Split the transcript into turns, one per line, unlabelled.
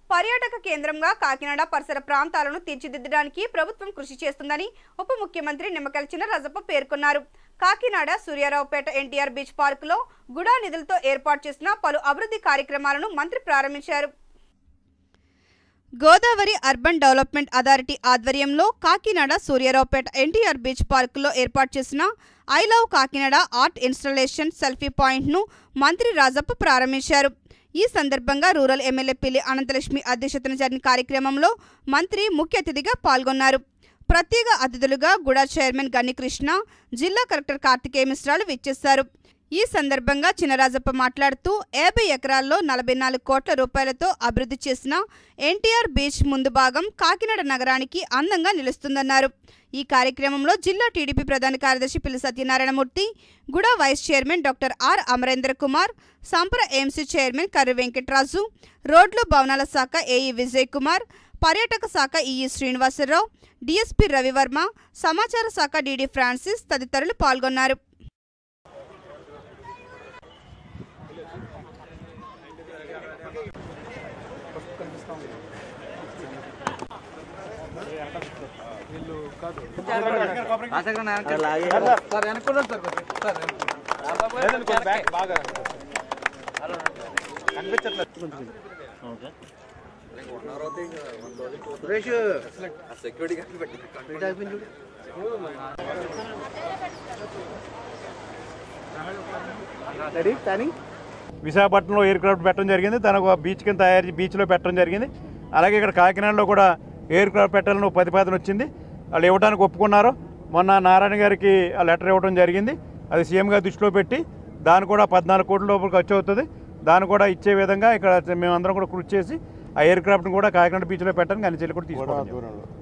పర్యాటక కేంద్రంగా కాకినాడ పరిసర ప్రాంతాలను తీర్చిదిద్దడానికి ప్రభుత్వం కృషి చేస్తుందని ఉప ముఖ్యమంత్రి నిమ్మకల చినరాజప్ప పేర్కొన్నారు కాకినాడ సూర్యారావుపేట ఎన్టీఆర్ బీచ్ పార్కులో గుడా నిధులతో ఏర్పాటు చేసిన పలు అభివృద్ధి కార్యక్రమాలను మంత్రి ప్రారంభించారు గోదావరి అర్బన్ డెవలప్మెంట్ అథారిటీ ఆధ్వర్యంలో కాకినాడ సూర్యారావుపేట ఎన్టీఆర్ బీచ్ పార్కులో ఏర్పాటు చేసిన I love Kakinada art installation selfie పాయింట్ను మంత్రి రాజప్ప ప్రారంభించారు ఈ సందర్భంగా రూరల్ ఎమ్మెల్యే పిల్లి అనంతలక్ష్మి అధ్యక్షతన జరిగిన కార్యక్రమంలో మంత్రి ముఖ్య అతిథిగా పాల్గొన్నారు ప్రత్యేక అతిథులుగా గుడా చైర్మన్ గన్నికృష్ణ జిల్లా కలెక్టర్ కార్తికేయ మిశ్రాలు విచ్చేశారు ఈ సందర్భంగా చినరాజప్ప మాట్లాడుతూ యాభై ఎకరాల్లో నలభై నాలుగు కోట్ల రూపాయలతో అభివృద్ధి చేసిన ఎన్టీఆర్ బీచ్ ముందు భాగం కాకినాడ నగరానికి అందంగా నిలుస్తుందన్నారు ఈ కార్యక్రమంలో జిల్లా టీడీపీ ప్రధాన కార్యదర్శి పిల్లి సత్యనారాయణమూర్తి గుడా vice chairman doctor R Amarendra Kumar Sampara AMC chairman Karri Venkataraju రోడ్లు భవనాల శాఖ ఏఈ విజయ్ కుమార్ పర్యాటక శాఖ ఈఈ శ్రీనివాసరావు డిఎస్పీ రవివర్మ సమాచార శాఖ డిడి ఫ్రాన్సిస్ తదితరులు పాల్గొన్నారు
విశాఖపట్నంలో ఎయిర్ క్రాఫ్ట్ పెట్టడం జరిగింది తనకు ఒక బీచ్ కింద తయారు చేసి బీచ్లో పెట్టడం జరిగింది అలాగే ఇక్కడ కాకినాడలో కూడా ఎయిర్ క్రాఫ్ట్ పెట్టాలని ఒక ప్రతిపాదన వచ్చింది వాళ్ళు ఇవ్వడానికి ఒప్పుకున్నారు మొన్న నారాయణ గారికి ఆ లెటర్ ఇవ్వడం జరిగింది అది సీఎం గారి దృష్టిలో పెట్టి దాని కూడా పద్నాలుగు కోట్ల లోపల ఖర్చు అవుతుంది దాన్ని కూడా ఇచ్చే విధంగా ఇక్కడ మేమందరం కూడా కృషి చేసి ఆ ఎయిర్ క్రాఫ్ట్ని కూడా కాకినాడ బీచ్లో పెట్టడానికి అన్ని చెల్లి కూడా తీసుకోవడం జరిగింది.